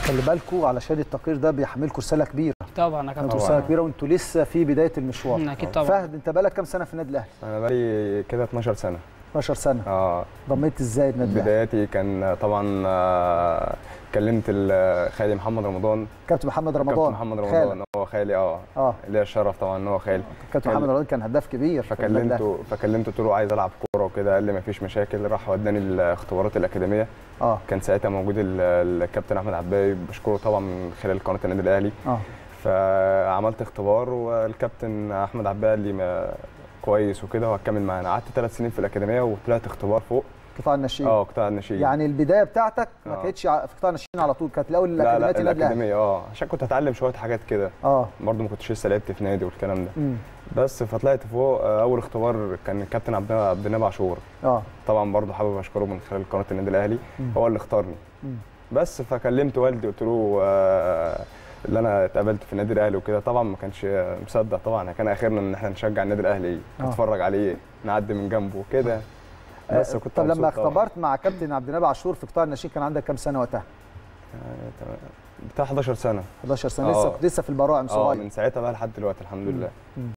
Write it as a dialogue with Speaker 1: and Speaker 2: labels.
Speaker 1: خلي بالكم علشان التقرير ده بيحملكم رساله كبيره
Speaker 2: طبعا يا
Speaker 1: انتوا
Speaker 2: كابتن
Speaker 1: رساله كبيره وانتوا لسه في بدايه المشوار
Speaker 2: اكيد طبعا
Speaker 1: فهد انت بقالك كام سنه في النادي الاهلي
Speaker 3: انا بقالي كده 12 سنه
Speaker 1: 12 سنه
Speaker 3: اه
Speaker 1: ضميت ازاي النادي الاهلي
Speaker 3: بداياتي كان طبعا آه، كلمت ال- خالي محمد رمضان
Speaker 1: كابتن محمد رمضان
Speaker 3: كابتن محمد
Speaker 1: خالد.
Speaker 3: رمضان هو خالي اه
Speaker 1: اه
Speaker 3: ليا الشرف طبعا ان هو خالي
Speaker 1: كابتن محمد رمضان كان هداف كبير في النادي الأهلي.
Speaker 3: فكلمته فكلمته قلت له عايز العب كوره وكده قال لي مفيش مشاكل راح وداني الاختبارات الاكاديميه
Speaker 1: اه
Speaker 3: كان ساعتها موجود ال- الكابتن احمد عباي بشكره طبعا من خلال قناه النادي الاهلي
Speaker 1: اه
Speaker 3: فعملت اختبار والكابتن احمد عباي قال لي ما كويس وكده وهتكمل معانا قعدت ثلاث سنين في الاكاديميه وطلعت اختبار فوق
Speaker 1: قطاع الناشئين
Speaker 3: اه قطاع الناشئين
Speaker 1: يعني البدايه بتاعتك ما
Speaker 3: آه.
Speaker 1: كانتش ع- في قطاع الناشئين على طول كانت الاول
Speaker 3: لا لا
Speaker 1: الاكاديميات النادي الاهلي
Speaker 3: الاكاديميه اه عشان كنت هتعلم شويه حاجات كده
Speaker 1: اه
Speaker 3: برضه ما كنتش لسه لعبت في نادي والكلام ده
Speaker 1: امم
Speaker 3: بس فطلعت فوق آه، اول اختبار كان الكابتن عبد عبد النبي عاشور
Speaker 1: اه
Speaker 3: طبعا برضه حابب اشكره من خلال قناه النادي الاهلي
Speaker 1: مم.
Speaker 3: هو اللي اختارني
Speaker 1: مم.
Speaker 3: بس فكلمت والدي قلت له آه، اللي انا اتقابلت في النادي الاهلي وكده طبعا ما كانش مصدق طبعا كان اخرنا ان احنا نشجع النادي الاهلي
Speaker 1: آه.
Speaker 3: نتفرج عليه نعدي من جنبه كده بس
Speaker 1: آه،
Speaker 3: كنت
Speaker 1: طب لما
Speaker 3: مبسوط طبعاً.
Speaker 1: اختبرت مع كابتن عبد النبي عاشور في قطاع الناشئين كان عندك كام سنه وقتها؟
Speaker 3: آه، تمام. بتاع 11 سنه
Speaker 1: 11 سنه لسه
Speaker 3: آه.
Speaker 1: كنت لسه في البراعم
Speaker 3: اه
Speaker 1: صغير
Speaker 3: من ساعتها بقى لحد دلوقتي الحمد لله